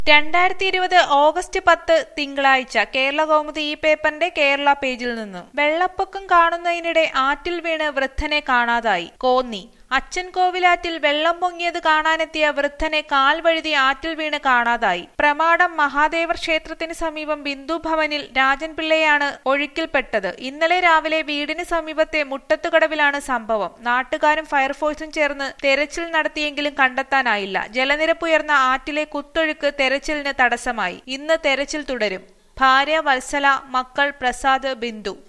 രണ്ടായിരത്തി ഇരുപത് ഓഗസ്റ്റ് പത്ത് തിങ്കളാഴ്ച കേരള കൗമുദി ഈ പേപ്പറിന്റെ കേരള പേജിൽ നിന്ന് വെള്ളപ്പൊക്കം കാണുന്നതിനിടെ ആറ്റിൽ വീണ് വൃദ്ധനെ കാണാതായി കോന്നി അച്ഛൻ കോവിലാറ്റിൽ വെള്ളം പൊങ്ങിയത് കാണാനെത്തിയ വൃദ്ധനെ കാൽ വഴുതി ആറ്റിൽ വീണ് കാണാതായി പ്രമാടം മഹാദേവർ ക്ഷേത്രത്തിന് സമീപം ബിന്ദു ഭവനിൽ രാജൻ പിള്ളയാണ് ഒഴുക്കിൽപ്പെട്ടത് ഇന്നലെ രാവിലെ വീടിന് സമീപത്തെ മുട്ടത്തുകടവിലാണ് സംഭവം നാട്ടുകാരും ഫയർഫോഴ്സും ചേർന്ന് തെരച്ചിൽ നടത്തിയെങ്കിലും കണ്ടെത്താനായില്ല ജലനിരപ്പുയർന്ന ആറ്റിലെ കുത്തൊഴുക്ക് തെരച്ചിലിന് തടസ്സമായി ഇന്ന് തെരച്ചിൽ തുടരും ഭാര്യ വത്സല മക്കൾ പ്രസാദ് ബിന്ദു